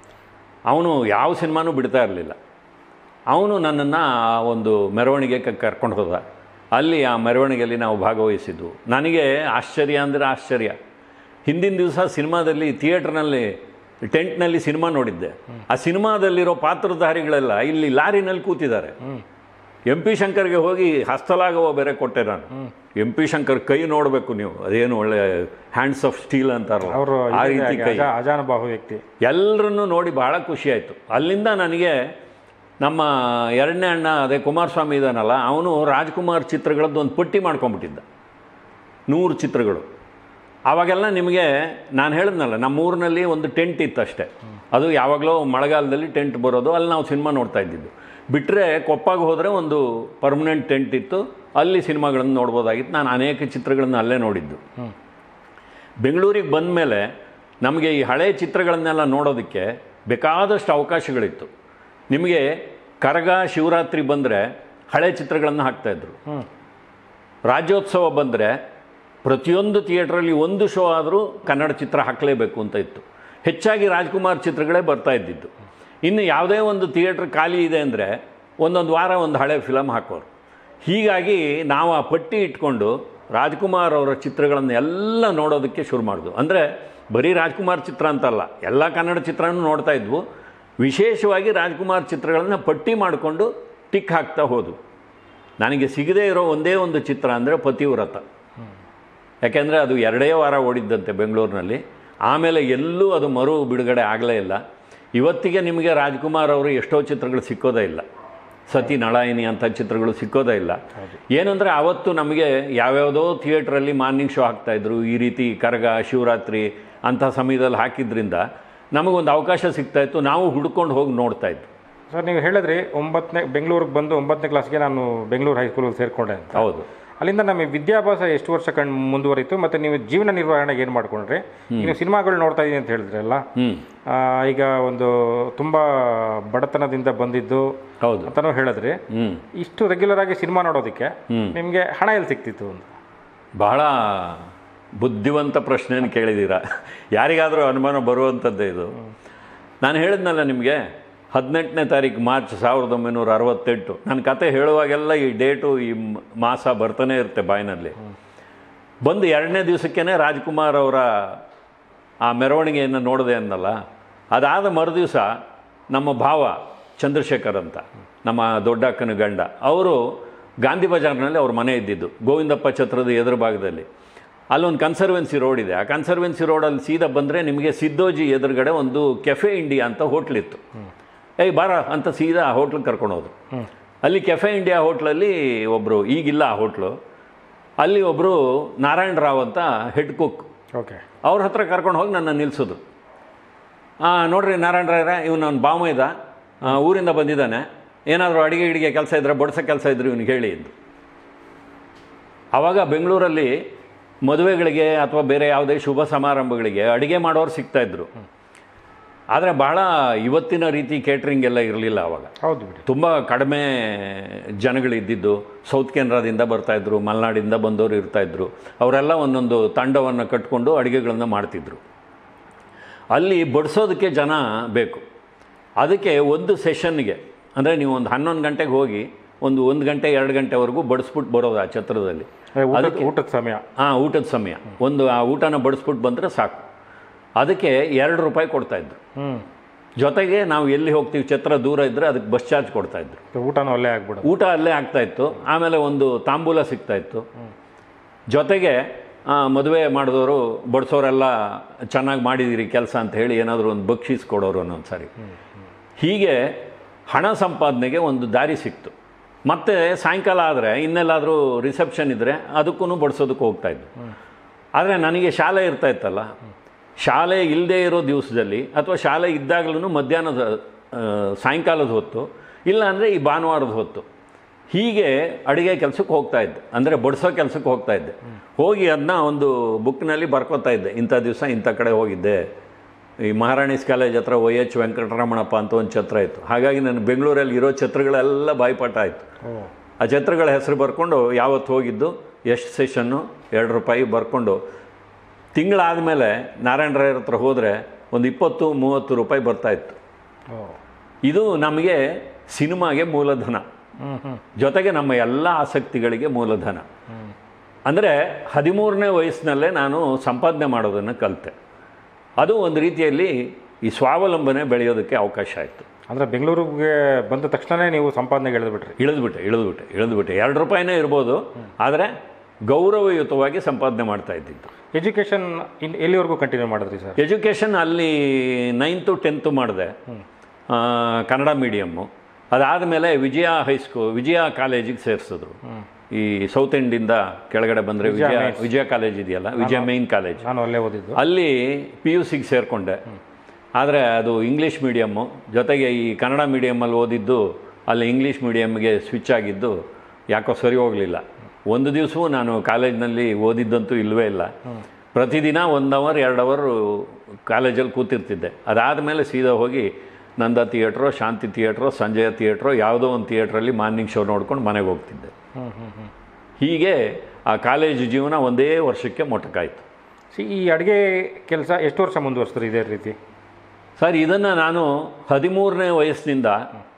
ಅವನು ಯಾವ ಸಿನಿಮಾನೂ ಬಿಡ್ತಾ ಇರಲಿಲ್ಲ ಅವನು ನನ್ನನ್ನು ಒಂದು ಮೆರವಣಿಗೆಗೆ ಕರ್ಕೊಂಡು ಹೋದ ಅಲ್ಲಿ ಆ ಮೆರವಣಿಗೆಯಲ್ಲಿ ನಾವು ಭಾಗವಹಿಸಿದ್ದು ನನಗೆ ಆಶ್ಚರ್ಯ ಅಂದರೆ ಆಶ್ಚರ್ಯ ಹಿಂದಿನ ದಿವಸ ಸಿನಿಮಾದಲ್ಲಿ ಥಿಯೇಟ್ರ್ನಲ್ಲಿ ಟೆಂಟ್ನಲ್ಲಿ ಸಿನಿಮಾ ನೋಡಿದ್ದೆ ಆ ಸಿನಿಮಾದಲ್ಲಿರೋ ಪಾತ್ರಧಾರಿಗಳೆಲ್ಲ ಇಲ್ಲಿ ಲಾರಿನಲ್ಲಿ ಕೂತಿದ್ದಾರೆ ಎಂ ಪಿ ಶಂಕರ್ಗೆ ಹೋಗಿ ಹಸ್ತಲಾಗವ ಬೇರೆ ಕೊಟ್ಟೆ ನಾನು ಎಂ ಪಿ ಶಂಕರ್ ಕೈ ನೋಡಬೇಕು ನೀವು ಅದೇನು ಒಳ್ಳೆ ಹ್ಯಾಂಡ್ಸ್ ಆಫ್ ಸ್ಟೀಲ್ ಅಂತಾರಲ್ಲ ಅವರು ಆ ರೀತಿ ಕೈ ಅಜಾನುಬಾಹು ವ್ಯಕ್ತಿ ಎಲ್ಲರನ್ನೂ ನೋಡಿ ಬಹಳ ಖುಷಿ ಆಯಿತು ಅಲ್ಲಿಂದ ನನಗೆ ನಮ್ಮ ಎರಡನೇ ಅಣ್ಣ ಅದೇ ಕುಮಾರಸ್ವಾಮಿ ಇದ್ದಾನಲ್ಲ ಅವನು ರಾಜ್ಕುಮಾರ್ ಚಿತ್ರಗಳದ್ದು ಒಂದು ಪಟ್ಟಿ ಮಾಡ್ಕೊಂಬಿಟ್ಟಿದ್ದ ನೂರು ಚಿತ್ರಗಳು ಆವಾಗೆಲ್ಲ ನಿಮಗೆ ನಾನು ಹೇಳಿದ್ನಲ್ಲ ನಮ್ಮ ಊರಿನಲ್ಲಿ ಒಂದು ಟೆಂಟ್ ಇತ್ತು ಅಷ್ಟೇ ಅದು ಯಾವಾಗಲೂ ಮಳೆಗಾಲದಲ್ಲಿ ಟೆಂಟ್ ಬರೋದು ಅಲ್ಲಿ ನಾವು ಸಿನಿಮಾ ನೋಡ್ತಾ ಇದ್ದಿದ್ದು ಬಿಟ್ಟರೆ ಕೊಪ್ಪಾಗ ಹೋದರೆ ಒಂದು ಪರ್ಮನೆಂಟ್ ಟೆಂಟ್ ಇತ್ತು ಅಲ್ಲಿ ಸಿನಿಮಾಗಳನ್ನು ನೋಡ್ಬೋದಾಗಿತ್ತು ನಾನು ಅನೇಕ ಚಿತ್ರಗಳನ್ನು ಅಲ್ಲೇ ನೋಡಿದ್ದು ಬೆಂಗಳೂರಿಗೆ ಬಂದ ಮೇಲೆ ನಮಗೆ ಈ ಹಳೆ ಚಿತ್ರಗಳನ್ನೆಲ್ಲ ನೋಡೋದಕ್ಕೆ ಬೇಕಾದಷ್ಟು ಅವಕಾಶಗಳಿತ್ತು ನಿಮಗೆ ಕರಗ ಶಿವರಾತ್ರಿ ಬಂದರೆ ಹಳೆ ಚಿತ್ರಗಳನ್ನು ಹಾಕ್ತಾಯಿದ್ರು ರಾಜ್ಯೋತ್ಸವ ಬಂದರೆ ಪ್ರತಿಯೊಂದು ಥಿಯೇಟ್ರಲ್ಲಿ ಒಂದು ಶೋ ಆದರೂ ಕನ್ನಡ ಚಿತ್ರ ಹಾಕಲೇಬೇಕು ಅಂತ ಇತ್ತು ಹೆಚ್ಚಾಗಿ ರಾಜ್ಕುಮಾರ್ ಚಿತ್ರಗಳೇ ಬರ್ತಾ ಇದ್ದಿದ್ದು ಇನ್ನು ಯಾವುದೇ ಒಂದು ಥಿಯೇಟ್ರ್ ಖಾಲಿ ಇದೆ ಅಂದರೆ ಒಂದೊಂದು ವಾರ ಒಂದು ಹಳೆ ಫಿಲಮ್ ಹಾಕೋರು ಹೀಗಾಗಿ ನಾವು ಆ ಪಟ್ಟಿ ಇಟ್ಕೊಂಡು ರಾಜ್ಕುಮಾರ್ ಅವರ ಚಿತ್ರಗಳನ್ನು ಎಲ್ಲ ನೋಡೋದಕ್ಕೆ ಶುರು ಮಾಡಿದ್ವು ಅಂದರೆ ಬರೀ ರಾಜ್ಕುಮಾರ್ ಚಿತ್ರ ಅಂತಲ್ಲ ಎಲ್ಲ ಕನ್ನಡ ಚಿತ್ರನೂ ನೋಡ್ತಾ ಇದ್ವು ವಿಶೇಷವಾಗಿ ರಾಜ್ಕುಮಾರ್ ಚಿತ್ರಗಳನ್ನು ಪಟ್ಟಿ ಮಾಡಿಕೊಂಡು ಟಿಕ್ ಹಾಕ್ತಾ ಹೋದ್ವು ನನಗೆ ಸಿಗದೇ ಇರೋ ಒಂದೇ ಒಂದು ಚಿತ್ರ ಅಂದರೆ ಪತಿವ್ರತ ಯಾಕೆಂದರೆ ಅದು ಎರಡೇ ವಾರ ಓಡಿದ್ದಂತೆ ಬೆಂಗಳೂರಿನಲ್ಲಿ ಆಮೇಲೆ ಎಲ್ಲೂ ಅದು ಮರು ಬಿಡುಗಡೆ ಆಗಲೇ ಇಲ್ಲ ಇವತ್ತಿಗೆ ನಿಮಗೆ ರಾಜ್ಕುಮಾರ್ ಅವರು ಎಷ್ಟೋ ಚಿತ್ರಗಳು ಸಿಕ್ಕೋದೇ ಇಲ್ಲ ಸತಿ ನಳಾಯಿನಿ ಅಂಥ ಚಿತ್ರಗಳು ಸಿಕ್ಕೋದೇ ಇಲ್ಲ ಏನಂದರೆ ಆವತ್ತು ನಮಗೆ ಯಾವ್ಯಾವುದೋ ಥಿಯೇಟ್ರಲ್ಲಿ ಮಾರ್ನಿಂಗ್ ಶೋ ಹಾಕ್ತಾಯಿದ್ರು ಈ ರೀತಿ ಕರಗ ಶಿವರಾತ್ರಿ ಅಂಥ ಸಮಯದಲ್ಲಿ ಹಾಕಿದ್ರಿಂದ ನಮಗೊಂದು ಅವಕಾಶ ಸಿಗ್ತಾಯಿತ್ತು ನಾವು ಹುಡ್ಕೊಂಡು ಹೋಗಿ ನೋಡ್ತಾ ಇದ್ವಿ ಸರ್ ನೀವು ಹೇಳಿದ್ರಿ ಒಂಬತ್ತನೇ ಬೆಂಗಳೂರಿಗೆ ಬಂದು ಒಂಬತ್ತನೇ ಕ್ಲಾಸ್ಗೆ ನಾನು ಬೆಂಗಳೂರು ಹೈಸ್ಕೂಲಲ್ಲಿ ಸೇರಿಕೊಂಡೆ ಅಂತ ಹೌದು ಅಲ್ಲಿಂದ ನಮ್ಮ ವಿದ್ಯಾಭ್ಯಾಸ ಎಷ್ಟು ವರ್ಷ ಕಣ್ ಮುಂದುವರಿತು ಮತ್ತು ನೀವು ಜೀವನ ನಿರ್ವಹಣೆಗೆ ಏನು ಮಾಡ್ಕೊಂಡ್ರಿ ನೀವು ಸಿನಿಮಾಗಳು ನೋಡ್ತಾ ಇದ್ದೀನಿ ಅಂತ ಹೇಳಿದ್ರಲ್ಲ ಹ್ಞೂ ಆ, ಈಗ ಒಂದು ತುಂಬ ಬಡತನದಿಂದ ಬಂದಿದ್ದು ಹೌದು ಅಂತಲೂ ಹೇಳಿದ್ರಿ ಹ್ಞೂ ಇಷ್ಟು ರೆಗ್ಯುಲರ್ ಆಗಿ ಸಿನಿಮಾ ನೋಡೋದಕ್ಕೆ ಹ್ಮ್. ನಿಮಗೆ ಹಣ ಎಲ್ಲಿ ಸಿಕ್ತಿತ್ತು ಅಂತ ಬಹಳ ಬುದ್ಧಿವಂತ ಪ್ರಶ್ನೆಯನ್ನು ಕೇಳಿದ್ದೀರಾ ಯಾರಿಗಾದರೂ ಅನುಮಾನ ಬರುವಂಥದ್ದೇ ಇದು ನಾನು ಹೇಳಿದ್ನಲ್ಲ ನಿಮಗೆ ಹದಿನೆಂಟನೇ ತಾರೀಕು ಮಾರ್ಚ್ ಸಾವಿರದ ಒಂಬೈನೂರ ಅರವತ್ತೆಂಟು ನನ್ನ ಕತೆ ಹೇಳುವಾಗೆಲ್ಲ ಈ ಡೇಟು ಈ ಮ್- ಮಾಸ ಬರ್ತಾನೆ ಇರುತ್ತೆ ಬಾಯಿನಲ್ಲಿ ಬಂದು ಎರಡನೇ ದಿವಸಕ್ಕೇ ರಾಜ್ಕುಮಾರ್ ಅವರ ಆ ಮೆರವಣಿಗೆಯನ್ನು ನೋಡಿದೆ ಅನ್ನಲ್ಲ ಅದಾದ ಮರುದಿವಸ ನಮ್ಮ ಭಾವ ಚಂದ್ರಶೇಖರ್ ಅಂತ ನಮ್ಮ ದೊಡ್ಡ ಅಕ್ಕನ ಗಂಡ ಅವರು ಗಾಂಧಿ ಬಜಾರ್ನಲ್ಲಿ ಅವ್ರ ಮನೆ ಇದ್ದಿದ್ದು ಗೋವಿಂದಪ್ಪ ಛತ್ರದ ಎದುರು ಭಾಗದಲ್ಲಿ ಅಲ್ಲೊಂದು ಕನ್ಸರ್ವೆನ್ಸಿ ರೋಡ್ ಇದೆ ಆ ಕನ್ಸರ್ವೆನ್ಸಿ ರೋಡಲ್ಲಿ ಸೀದಾ ಬಂದರೆ ನಿಮಗೆ ಸಿದ್ದೋಜಿ ಎದುರುಗಡೆ ಒಂದು ಕೆಫೆ ಇಂಡಿಯಾ ಅಂತ ಹೋಟ್ಲಿತ್ತು ಏಯ್ ಬಾರ ಅಂತ ಸೀದಾ ಆ ಹೋಟ್ಲಿಗೆ ಕರ್ಕೊಂಡೋದ್ರು ಅಲ್ಲಿ ಕೆಫೆ ಇಂಡಿಯಾ ಹೋಟ್ಲಲ್ಲಿ ಒಬ್ಬರು ಈಗಿಲ್ಲ ಆ ಹೋಟ್ಲು ಅಲ್ಲಿ ಒಬ್ಬರು ನಾರಾಯಣ ರಾವ್ ಅಂತ ಹೆಡ್ ಕುಕ್ ಓಕೆ ಅವ್ರ ಹತ್ರ ಕರ್ಕೊಂಡು ಹೋಗಿ ನನ್ನ ನಿಲ್ಲಿಸಿದ್ರು ನೋಡ್ರಿ ನಾರಾಯಣ ರಾಯರ ಇವ್ನು ನನ್ನ ಬಾಮ ಇದ್ದ ಆ, ಊರಿಂದ ಬಂದಿದ್ದಾನೆ ಏನಾದರೂ ಅಡಿಗೆ ಗಿಡಿಗೆ ಕೆಲಸ ಇದ್ದರೆ ಬಡ್ಸೋ ಕೆಲಸ ಇದ್ರೆ ಇವ್ನಿಗೆ ಹೇಳಿ ಎಂದು ಆವಾಗ ಬೆಂಗಳೂರಲ್ಲಿ ಮದುವೆಗಳಿಗೆ ಅಥವಾ ಬೇರೆ ಯಾವುದೇ ಶುಭ ಸಮಾರಂಭಗಳಿಗೆ ಅಡುಗೆ ಮಾಡೋರು ಸಿಗ್ತಾಯಿದ್ರು ಆದರೆ ಬಹಳ ಇವತ್ತಿನ ರೀತಿ ಕೇಟ್ರಿಂಗ್ ಎಲ್ಲ ಇರಲಿಲ್ಲ ಆವಾಗ ಹೌದು ಬಿಡಿ ತುಂಬ ಕಡಿಮೆ ಜನಗಳಿದ್ದಿದ್ದು ಸೌತ್ ಕೆನರಾದಿಂದ ಬರ್ತಾಯಿದ್ರು ಮಲೆನಾಡಿಂದ ಬಂದವರು ಇರ್ತಾಯಿದ್ರು ಅವರೆಲ್ಲ ಒಂದೊಂದು ತಂಡವನ್ನು ಕಟ್ಕೊಂಡು ಅಡುಗೆಗಳನ್ನು ಮಾಡ್ತಿದ್ರು ಅಲ್ಲಿ ಬಡಿಸೋದಕ್ಕೆ ಜನ ಬೇಕು ಅದಕ್ಕೆ ಒಂದು ಸೆಷನ್ಗೆ ಅಂದರೆ ನೀವು ಒಂದು ಹನ್ನೊಂದು ಗಂಟೆಗೆ ಹೋಗಿ ಒಂದು ಒಂದು ಗಂಟೆ ಎರಡು ಗಂಟೆವರೆಗೂ ಬಡಿಸ್ಬಿಟ್ಟು ಬರೋದು ಆ ಛತ್ರದಲ್ಲಿ ಅದೇ ಊಟದ ಊಟದ ಸಮಯ ಹಾಂ ಊಟದ ಸಮಯ ಒಂದು ಆ ಊಟನ ಬಡಿಸ್ಬಿಟ್ಟು ಬಂದರೆ ಸಾಕು ಅದಕ್ಕೆ ಎರಡು ರೂಪಾಯಿ ಕೊಡ್ತಾಯಿದ್ರು ಹ್ಞೂ ಜೊತೆಗೆ ನಾವು ಎಲ್ಲಿ ಹೋಗ್ತೀವಿ ಛತ್ರ ದೂರ ಇದ್ದರೆ ಅದಕ್ಕೆ ಬಸ್ ಚಾರ್ಜ್ ಕೊಡ್ತಾಯಿದ್ರು ಊಟನೂ ಅಲ್ಲೇ ಆಗ್ಬಿಡೋದು ಊಟ ಅಲ್ಲೇ ಆಗ್ತಾಯಿತ್ತು ಆಮೇಲೆ ಒಂದು ತಾಂಬೂಲ ಸಿಗ್ತಾಯಿತ್ತು ಜೊತೆಗೆ ಆ, ಮದುವೆ ಮಾಡಿದವರು ಬಡಿಸೋರೆಲ್ಲ ಚೆನ್ನಾಗಿ ಮಾಡಿದಿರಿ ಕೆಲಸ ಅಂತ ಹೇಳಿ ಏನಾದರೂ ಒಂದು ಬಕ್ಷೀಸ್ ಕೊಡೋರು ಒಂದೊಂದು ಸಾರಿ ಹೀಗೆ ಹಣ ಸಂಪಾದನೆಗೆ ಒಂದು ದಾರಿ ಸಿಕ್ತು ಮತ್ತು ಸಾಯಂಕಾಲ ಆದರೆ ಇನ್ನೆಲ್ಲಾದರೂ ರಿಸೆಪ್ಷನ್ ಇದ್ದರೆ ಅದಕ್ಕೂ ಬಡಿಸೋದಕ್ಕೆ ಹೋಗ್ತಾಯಿದ್ದು ಆದರೆ ನನಗೆ ಶಾಲೆ ಇರ್ತಾ ಇತ್ತಲ್ಲ ಶಾಲೆ ಇಲ್ಲದೇ ಇರೋ ದಿವಸದಲ್ಲಿ ಅಥವಾ ಶಾಲೆ ಇದ್ದಾಗಲೂ ಮಧ್ಯಾಹ್ನದ ಆ, ಸಾಯಂಕಾಲದ ಹೊತ್ತು ಇಲ್ಲಾಂದರೆ ಈ ಭಾನುವಾರದ ಹೊತ್ತು ಹೀಗೆ ಅಡುಗೆ ಕೆಲಸಕ್ಕೆ ಹೋಗ್ತಾ ಇದ್ದೆ ಅಂದರೆ ಬಡಿಸೋ ಕೆಲಸಕ್ಕೆ ಹೋಗ್ತಾ ಇದ್ದೆ ಹೋಗಿ ಅದನ್ನ ಒಂದು ಬುಕ್ನಲ್ಲಿ ಬರ್ಕೋತಾ ಇದ್ದೆ ಇಂಥ ದಿವಸ ಇಂಥ ಕಡೆ ಹೋಗಿದ್ದೆ ಈ ಮಹಾರಾಣೀಸ್ ಕಾಲೇಜ್ ಹತ್ರ ವೈ ಎಚ್ ವೆಂಕಟರಮಣಪ್ಪ ಅಂತ ಒಂದು ಛತ್ರ ಇತ್ತು ಹಾಗಾಗಿ ನಾನು ಬೆಂಗಳೂರಲ್ಲಿ ಇರೋ ಛತ್ರಗಳೆಲ್ಲ ಬಾಯ್ಪಾಠ ಆಯಿತು ಓ ಆ ಛತ್ರಗಳ ಹೆಸರು ಬರ್ಕೊಂಡು ಯಾವತ್ತು ಹೋಗಿದ್ದು ಎಷ್ಟು ಸೆಷನ್ನು ಎರಡು ರೂಪಾಯಿ ಬರ್ಕೊಂಡು ತಿಂಗಳಾದಮೇಲೆ ನಾರಾಯಣ ರಾಯರ ಹತ್ರ ಹೋದರೆ ಒಂದು ಇಪ್ಪತ್ತು ಮೂವತ್ತು ರೂಪಾಯಿ ಬರ್ತಾಯಿತ್ತು ಓ ಇದು ನಮಗೆ ಸಿನಿಮಾಗೆ ಮೂಲಧನ ಹ್ಞೂ ಹ್ಞೂ ಜೊತೆಗೆ ನಮ್ಮ ಎಲ್ಲ ಆಸಕ್ತಿಗಳಿಗೆ ಮೂಲಧನ ಅಂದರೆ ಹದಿಮೂರನೇ ವಯಸ್ಸಿನಲ್ಲೇ ನಾನು ಸಂಪಾದನೆ ಮಾಡೋದನ್ನು ಕಲಿತೆ ಅದು ಒಂದು ರೀತಿಯಲ್ಲಿ ಈ ಸ್ವಾವಲಂಬನೆ ಬೆಳೆಯೋದಕ್ಕೆ ಅವಕಾಶ ಆಯಿತು ಅಂದರೆ ಬೆಂಗಳೂರಿಗೆ ಬಂದ ತಕ್ಷಣವೇ ನೀವು ಸಂಪಾದನೆಗೆ ಎಳೆದ್ಬಿಟ್ರಿ ಇಳಿದ್ಬಿಟ್ಟೆ ಇಳಿದ್ಬಿಟ್ಟೆ ಇಳಿದ್ಬಿಟ್ಟೆ ಎರಡು ರೂಪಾಯಿನೇ ಇರ್ಬೋದು ಆದರೆ ಗೌರವಯುತವಾಗಿ ಸಂಪಾದನೆ ಮಾಡ್ತಾ ಇದ್ದಿದ್ದು ಎಜುಕೇಷನ್ ಇನ್ ಎಲ್ಲಿವರೆಗೂ ಕಂಟಿನ್ಯೂ ಮಾಡಿದ್ರಿ ಸರ್ ಎಜುಕೇಷನ್ ಅಲ್ಲಿ ನೈನ್ತು ಟೆಂತು ಮಾಡಿದೆ ಆ, ಕನ್ನಡ ಮೀಡಿಯಮ್ಮು ಅದಾದಮೇಲೆ ವಿಜಯ ಹೈಸ್ಕೂಲ್ ವಿಜಯ ಕಾಲೇಜಿಗೆ ಸೇರಿಸಿದ್ರು ಈ ಸೌತ್ ಎಂಡಿಂದ ಕೆಳಗಡೆ ಬಂದರೆ ವಿಜಯ ವಿಜಯ ಕಾಲೇಜ್ ಇದೆಯಲ್ಲ ವಿಜಯ ಮೇನ್ ಕಾಲೇಜ್ ನಾನು ಅಲ್ಲೇ ಓದಿದ್ದು ಅಲ್ಲಿ ಪಿ ಯು ಸಿಗೆ ಸೇರಿಕೊಂಡೆ ಆದರೆ ಅದು ಇಂಗ್ಲೀಷ್ ಮೀಡಿಯಮ್ಮು ಜೊತೆಗೆ ಈ ಕನ್ನಡ ಮೀಡಿಯಮ್ಮಲ್ಲಿ ಓದಿದ್ದು ಅಲ್ಲಿ ಇಂಗ್ಲೀಷ್ ಮೀಡಿಯಮ್ಗೆ ಸ್ವಿಚ್ ಆಗಿದ್ದು ಯಾಕೋ ಸರಿ ಹೋಗಲಿಲ್ಲ ಒಂದು ದಿವಸವೂ ನಾನು ಕಾಲೇಜಿನಲ್ಲಿ ಓದಿದ್ದಂತೂ ಇಲ್ಲವೇ ಇಲ್ಲ ಪ್ರತಿದಿನ ಒಂದು ಅವರ್ ಎರಡು ಅವರ್ ಕಾಲೇಜಲ್ಲಿ ಕೂತಿರ್ತಿದ್ದೆ ಅದಾದಮೇಲೆ ಸೀದಾ ಹೋಗಿ ನಂದ ಥಿಯೇಟ್ರೋ ಶಾಂತಿ ಥಿಯೇಟ್ರೋ ಸಂಜಯ ಥಿಯೇಟ್ರೋ ಯಾವುದೋ ಒಂದು ಥಿಯೇಟ್ರಲ್ಲಿ ಮಾರ್ನಿಂಗ್ ಶೋ ನೋಡ್ಕೊಂಡು ಮನೆಗೆ ಹೋಗ್ತಿದ್ದೆ ಹ್ಞೂ ಹ್ಞೂ ಹ್ಞೂ ಹೀಗೆ ಆ ಕಾಲೇಜು ಜೀವನ ಒಂದೇ ವರ್ಷಕ್ಕೆ ಮೊಟಕಾಯಿತು ಸಿ ಈ ಅಡುಗೆ ಕೆಲಸ ಎಷ್ಟು ವರ್ಷ ಮುಂದುವರಿಸ್ತಾರೆ ಇದೇ ರೀತಿ ಸರ್ ಇದನ್ನು ನಾನು ಹದಿಮೂರನೇ ವಯಸ್ಸಿನಿಂದ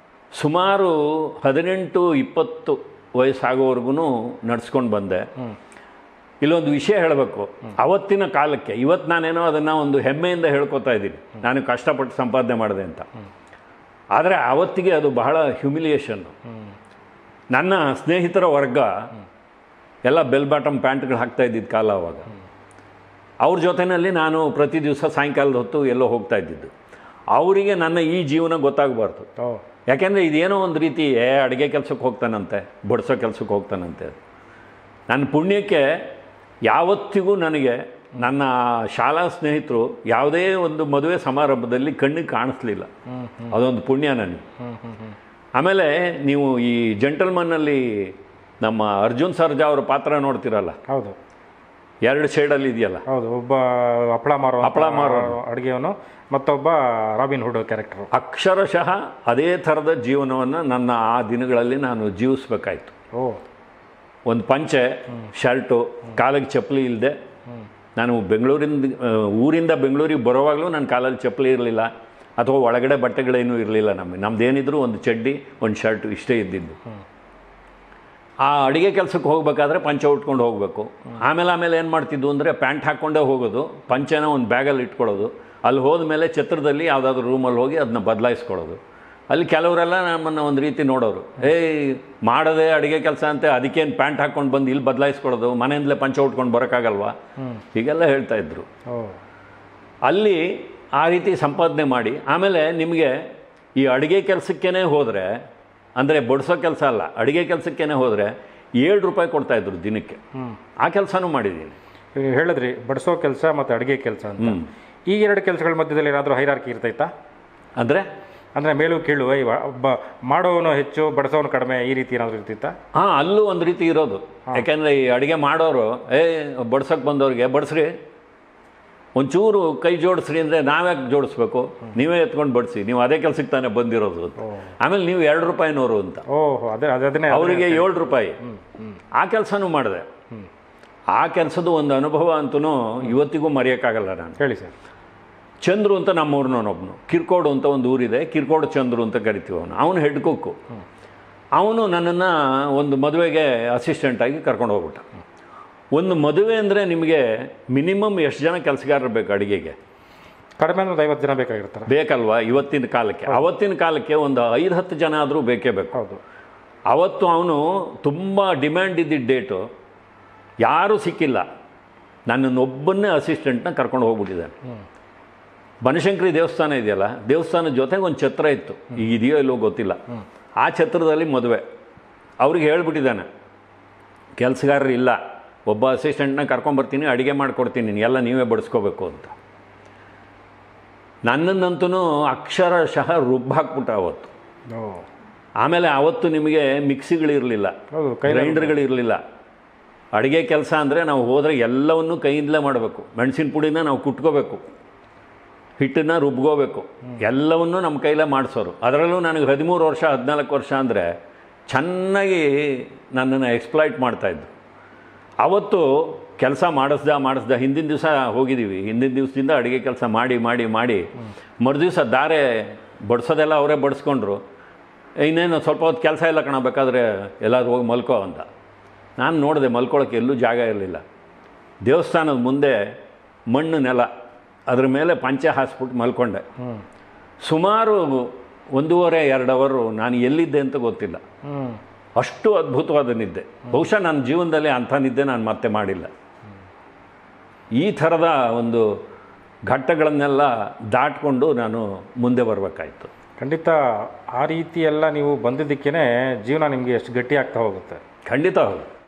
ಸುಮಾರು ಹದಿನೆಂಟು ಇಪ್ಪತ್ತು ವಯಸ್ಸಾಗೋವರೆಗೂ ನಡ್ಸ್ಕೊಂಡು ಬಂದೆ ಇಲ್ಲೊಂದು ವಿಷಯ ಹೇಳಬೇಕು ಅವತ್ತಿನ ಕಾಲಕ್ಕೆ ಇವತ್ತು ನಾನೇನೋ ಅದನ್ನು ಒಂದು ಹೆಮ್ಮೆಯಿಂದ ಹೇಳ್ಕೊತಾ ಇದ್ದೀನಿ ನಾನು ಕಷ್ಟಪಟ್ಟು ಸಂಪಾದನೆ ಮಾಡಿದೆ ಅಂತ ಆದರೆ ಅವತ್ತಿಗೆ ಅದು ಬಹಳ ಹ್ಯುಮಿಲಿಯೇಷನ್ನು ನನ್ನ ಸ್ನೇಹಿತರ ವರ್ಗ ಎಲ್ಲ ಬೆಲ್ ಬಾಟಮ್ ಪ್ಯಾಂಟ್ಗಳು ಹಾಕ್ತಾ ಇದ್ದಿದ್ದು ಕಾಲ ಅವಾಗ ಅವ್ರ ಜೊತೆಯಲ್ಲಿ ನಾನು ಪ್ರತಿ ದಿವಸ ಸಾಯಂಕಾಲದ ಹೊತ್ತು ಎಲ್ಲೋ ಹೋಗ್ತಾ ಇದ್ದಿದ್ದು ಅವರಿಗೆ ನನ್ನ ಈ ಜೀವನ ಗೊತ್ತಾಗಬಾರ್ದು ಓ ಯಾಕೆಂದರೆ ಇದೇನೋ ಒಂದು ರೀತಿ ಏ ಅಡುಗೆ ಕೆಲಸಕ್ಕೆ ಹೋಗ್ತಾನಂತೆ ಬಡಿಸೋ ಕೆಲಸಕ್ಕೆ ಹೋಗ್ತಾನಂತೆ ನನ್ನ ಪುಣ್ಯಕ್ಕೆ ಯಾವತ್ತಿಗೂ ನನಗೆ ನನ್ನ ಶಾಲಾ ಸ್ನೇಹಿತರು ಯಾವುದೇ ಒಂದು ಮದುವೆ ಸಮಾರಂಭದಲ್ಲಿ ಕಣ್ಣಿಗೆ ಕಾಣಿಸ್ಲಿಲ್ಲ ಅದೊಂದು ಪುಣ್ಯ ನನಗೆ ಹ್ಮ್ ಹ್ಮ್ ಹ್ಮ್ ಆಮೇಲೆ ನೀವು ಈ ಜಂಟಲ್ಮನ್ನಲ್ಲಿ ನಮ್ಮ ಅರ್ಜುನ್ ಸರ್ಜಾ ಅವ್ರ ಪಾತ್ರ ನೋಡ್ತಿರಲ್ಲ ಹೌದು ಎರಡು ಶೇಡಲ್ಲಿ ಇದೆಯಲ್ಲ ಹೌದು ಒಬ್ಬ ಹಪ್ಪಳ ಮಾರೋ ಹಪ್ಪಳ ಮಾರೋನು. ಅಡುಗೆಯವನು ಮತ್ತೊಬ್ಬ ರಾಬಿನ್ ಹುಡ್ ಕ್ಯಾರೆಕ್ಟರ್ ಅಕ್ಷರಶಃ ಅದೇ ಥರದ ಜೀವನವನ್ನು ನನ್ನ ಆ ದಿನಗಳಲ್ಲಿ ನಾನು ಜೀವಿಸ್ಬೇಕಾಯ್ತು ಓ ಒಂದು ಪಂಚೆ ಶರ್ಟು ಕಾಲಿಗೆ ಚಪ್ಪಲಿ ಇಲ್ಲದೆ ನಾನು ಬೆಂಗಳೂರಿಂದ ಆ, ಊರಿಂದ ಬೆಂಗಳೂರಿಗೆ ಬರೋವಾಗಲೂ ನನ್ನ ಕಾಲಲ್ಲಿ ಚಪ್ಪಲಿ ಇರಲಿಲ್ಲ ಅಥವಾ ಒಳಗಡೆ ಬಟ್ಟೆಗಳೇನೂ ಇರಲಿಲ್ಲ ನಮಗೆ ನಮ್ದೇನಿದ್ರು ಒಂದು ಚಡ್ಡಿ ಒಂದು ಶರ್ಟು ಇಷ್ಟೇ ಇದ್ದಿದ್ದು ಆ ಅಡುಗೆ ಕೆಲಸಕ್ಕೆ ಹೋಗಬೇಕಾದ್ರೆ ಪಂಚೆ ಉಟ್ಕೊಂಡು ಹೋಗಬೇಕು ಆಮೇಲೆ ಆಮೇಲೆ ಏನು ಮಾಡ್ತಿದ್ದು ಅಂದರೆ ಪ್ಯಾಂಟ್ ಹಾಕ್ಕೊಂಡೇ ಹೋಗೋದು ಪಂಚೆನ ಒಂದು ಬ್ಯಾಗಲ್ಲಿ ಇಟ್ಕೊಳ್ಳೋದು ಅಲ್ಲಿ ಹೋದ್ಮೇಲೆ ಛತ್ರದಲ್ಲಿ ಯಾವುದಾದ್ರೂ ರೂಮಲ್ಲಿ ಹೋಗಿ ಅದನ್ನ ಬದಲಾಯಿಸ್ಕೊಳ್ಳೋದು ಅಲ್ಲಿ ಕೆಲವರೆಲ್ಲ ನಮ್ಮನ್ನು ಒಂದು ರೀತಿ ನೋಡೋರು ಏಯ್ ಮಾಡದೆ ಅಡುಗೆ ಕೆಲಸ ಅಂತೆ ಅದಕ್ಕೇನು ಪ್ಯಾಂಟ್ ಹಾಕ್ಕೊಂಡು ಬಂದು ಇಲ್ಲಿ ಬದಲಾಯಿಸ್ಕೊಳ್ಳೋದು ಮನೆಯಿಂದಲೇ ಪಂಚೆ ಉಟ್ಕೊಂಡು ಬರೋಕ್ಕಾಗಲ್ವಾ ಹೀಗೆಲ್ಲ ಹೇಳ್ತಾ ಇದ್ರು ಓ ಅಲ್ಲಿ ಆ ರೀತಿ ಸಂಪಾದನೆ ಮಾಡಿ ಆಮೇಲೆ ನಿಮಗೆ ಈ ಅಡುಗೆ ಕೆಲಸಕ್ಕೇ ಹೋದರೆ ಅಂದರೆ ಬಡಿಸೋ ಕೆಲಸ ಅಲ್ಲ ಅಡುಗೆ ಕೆಲಸಕ್ಕೇ ಹೋದರೆ ಏಳು ರೂಪಾಯಿ ಕೊಡ್ತಾಯಿದ್ರು ದಿನಕ್ಕೆ ಹ್ಮ್ ಆ ಕೆಲಸನೂ ಮಾಡಿದ್ದೀನಿ ಈಗ ಹೇಳಿದ್ರಿ ಬಡಿಸೋ ಕೆಲಸ ಮತ್ತು ಅಡುಗೆ ಕೆಲಸ ಅಂತ ಹ್ಮ್. ಈ ಎರಡು ಕೆಲಸಗಳ ಮಧ್ಯದಲ್ಲಿ ಏನಾದರೂ ಹೈರಾರ್ಕಿ ಇರ್ತೈತಾ ಅಂದರೆ ಅಂದರೆ ಮೇಲೂ ಕೀಳು ಇವ ಒಬ್ಬ ಮಾಡೋವನು ಹೆಚ್ಚು ಬಡಿಸೋನು ಕಡಿಮೆ ಈ ರೀತಿ ಏನಾದರೂ ಇರ್ತಿತ್ತಾ ಹಾಂ ಅಲ್ಲೂ ಒಂದು ರೀತಿ ಇರೋದು ಯಾಕೆಂದರೆ ಈ ಅಡುಗೆ ಮಾಡೋರು ಏ ಬಡ್ಸೋಕ್ಕೆ ಬಂದವ್ರಿಗೆ ಬಡಿಸ್ರಿ ಒಂಚೂರು ಕೈ ಜೋಡಿಸ್ರಿ ಅಂದರೆ ನಾವ್ಯಾಕೆ ಜೋಡಿಸ್ಬೇಕು ನೀವೇ ಎತ್ಕೊಂಡು ಬಡಿಸಿ ನೀವು ಅದೇ ಕೆಲಸಕ್ಕೆ ತಾನೇ ಬಂದಿರೋದು ಅಂತ. ಆಮೇಲೆ ನೀವು ಎರಡು ರೂಪಾಯಿನವರು ಅಂತ ಓಹೋ ಅದೇ ಅದೇ ಅದನ್ನೇ ಅವರಿಗೆ ಏಳು ರೂಪಾಯಿ ಆ ಕೆಲಸನೂ ಮಾಡಿದೆ ಆ ಕೆಲಸದ ಒಂದು ಅನುಭವ ಅಂತೂ ಇವತ್ತಿಗೂ ಮರೆಯೋಕ್ಕಾಗಲ್ಲ ನಾನು ಹೇಳಿ ಸರ್ ಚಂದ್ರು ಅಂತ ನಮ್ಮೂರಿನವನೊಬ್ಬನು ಕಿರ್ಕೋಡು ಅಂತ ಒಂದು ಊರಿದೆ ಕಿರ್ಕೋಡು ಚಂದ್ರು ಅಂತ ಕರಿತೀವಿ ಅವನು ಅವನು ಹೆಡ್ ಕುಕ್ಕು ಅವನು ನನ್ನನ್ನು ಒಂದು ಮದುವೆಗೆ ಅಸಿಸ್ಟೆಂಟಾಗಿ ಕರ್ಕೊಂಡು ಹೋಗ್ಬಿಟ್ಟ ಒಂದು ಮದುವೆ ಅಂದರೆ ನಿಮಗೆ ಮಿನಿಮಮ್ ಎಷ್ಟು ಜನ ಕೆಲಸಗಾರರು ಬೇಕು ಅಡುಗೆಗೆ ಕಡಿಮೆ ಅಂದ್ರೆ ಒಂದು ಐವತ್ತು ಜನ ಬೇಕಾಗಿರ್ತಾರೆ ಬೇಕಲ್ವಾ ಇವತ್ತಿನ ಕಾಲಕ್ಕೆ ಅವತ್ತಿನ ಕಾಲಕ್ಕೆ ಒಂದು ಐದು ಹತ್ತು ಜನ ಆದರೂ ಬೇಕೇ ಬೇಕು ಹೌದು ಅವತ್ತು ಅವನು ತುಂಬ ಡಿಮ್ಯಾಂಡ್ ಇದ್ದಿದ್ದ ಡೇಟು ಯಾರೂ ಸಿಕ್ಕಿಲ್ಲ ನನ್ನನ್ನೊಬ್ಬನ್ನೇ ಅಸಿಸ್ಟೆಂಟ್ನ ಕರ್ಕೊಂಡು ಹೋಗ್ಬಿಟ್ಟಿದ್ದಾನೆ ಬನಶಂಕರಿ ದೇವಸ್ಥಾನ ಇದೆಯಲ್ಲ ದೇವಸ್ಥಾನದ ಜೊತೆಗೆ ಒಂದು ಛತ್ರ ಇತ್ತು ಈಗ ಇದೆಯೋ ಇಲ್ಲೋ ಗೊತ್ತಿಲ್ಲ ಆ ಛತ್ರದಲ್ಲಿ ಮದುವೆ ಅವ್ರಿಗೆ ಹೇಳ್ಬಿಟ್ಟಿದ್ದಾನೆ ಕೆಲಸಗಾರರು ಇಲ್ಲ ಒಬ್ಬ ಅಸಿಸ್ಟೆಂಟ್ನ ಕರ್ಕೊಂಬರ್ತೀನಿ ಅಡುಗೆ ಮಾಡಿಕೊಡ್ತೀನಿ ಎಲ್ಲ ನೀವೇ ಬಡಿಸ್ಕೋಬೇಕು ಅಂತ ನನ್ನನ್ನಂತೂ ಅಕ್ಷರಶಃ ರುಬ್ಬ ಹಾಕ್ಬಿಟ್ಟ ಅವತ್ತು ಓ ಆಮೇಲೆ ಅವತ್ತು ನಿಮಗೆ ಮಿಕ್ಸಿಗಳಿರಲಿಲ್ಲ ಹೌದು ಕೈ ಗ್ರೈಂಡರ್ಗಳಿರಲಿಲ್ಲ ಅಡುಗೆ ಕೆಲಸ ಅಂದರೆ ನಾವು ಹೋದರೆ ಎಲ್ಲವನ್ನೂ ಕೈಯಿಂದಲೇ ಮಾಡಬೇಕು ಮೆಣಸಿನ ಪುಡಿನ ನಾವು ಕುಟ್ಕೋಬೇಕು ಹಿಟ್ಟನ್ನು ರುಬ್ಕೋಬೇಕು ಎಲ್ಲವನ್ನೂ ನಮ್ಮ ಕೈಲೇ ಮಾಡಿಸೋರು ಅದರಲ್ಲೂ ನನಗೆ ಹದಿಮೂರು ವರ್ಷ ಹದಿನಾಲ್ಕು ವರ್ಷ ಅಂದರೆ ಚೆನ್ನಾಗಿ ನನ್ನನ್ನು ಎಕ್ಸ್ಪ್ಲಾಯ್ಟ್ ಮಾಡ್ತಾಯಿದ್ರು ಅವತ್ತು ಕೆಲಸ ಮಾಡಿಸ್ದ ಮಾಡಿಸ್ದ ಹಿಂದಿನ ದಿವಸ ಹೋಗಿದ್ದೀವಿ ಹಿಂದಿನ ದಿವಸದಿಂದ ಅಡುಗೆ ಕೆಲಸ ಮಾಡಿ ಮಾಡಿ ಮಾಡಿ ಮರುದಿವಸ ದಾರೆ ಬಡಿಸೋದೆಲ್ಲ ಅವರೇ ಬಡಿಸ್ಕೊಂಡ್ರು ಇನ್ನೇನು ಸ್ವಲ್ಪ ಹೊತ್ತು ಕೆಲಸ ಇಲ್ಲ ಕಣ ಬೇಕಾದ್ರೆ ಎಲ್ಲಾದ್ರೂ ಹೋಗಿ ಮಲ್ಕೋ ಅಂತ ನಾನು ನೋಡಿದೆ ಮಲ್ಕೊಳ್ಳೋಕೆ ಎಲ್ಲೂ ಜಾಗ ಇರಲಿಲ್ಲ ದೇವಸ್ಥಾನದ ಮುಂದೆ ಮಣ್ಣು ನೆಲ ಅದ್ರ ಮೇಲೆ ಪಂಚೆ ಹಾಸ್ಬಿಟ್ಟು ಮಲ್ಕೊಂಡೆ ಹ್ಞೂ ಸುಮಾರು ಒಂದೂವರೆ ಎರಡು ಅವರು ನಾನು ಎಲ್ಲಿದ್ದೆ ಅಂತ ಗೊತ್ತಿಲ್ಲ ಹ್ಞೂ ಅಷ್ಟು ಅದ್ಭುತವಾದ ನಿದ್ದೆ ಬಹುಶಃ ನನ್ನ ಜೀವನದಲ್ಲಿ ಅಂಥ ನಿದ್ದೆ ನಾನು ಮತ್ತೆ ಮಾಡಿಲ್ಲ ಈ ಥರದ ಒಂದು ಘಟ್ಟಗಳನ್ನೆಲ್ಲ ದಾಟ್ಕೊಂಡು ನಾನು ಮುಂದೆ ಬರಬೇಕಾಯ್ತು ಖಂಡಿತ ಆ ರೀತಿ ಎಲ್ಲ ನೀವು ಬಂದಿದ್ದಕ್ಕೇ ಜೀವನ ನಿಮಗೆ ಎಷ್ಟು ಗಟ್ಟಿ ಆಗ್ತಾ ಹೋಗುತ್ತೆ ಖಂಡಿತ ಹೌದು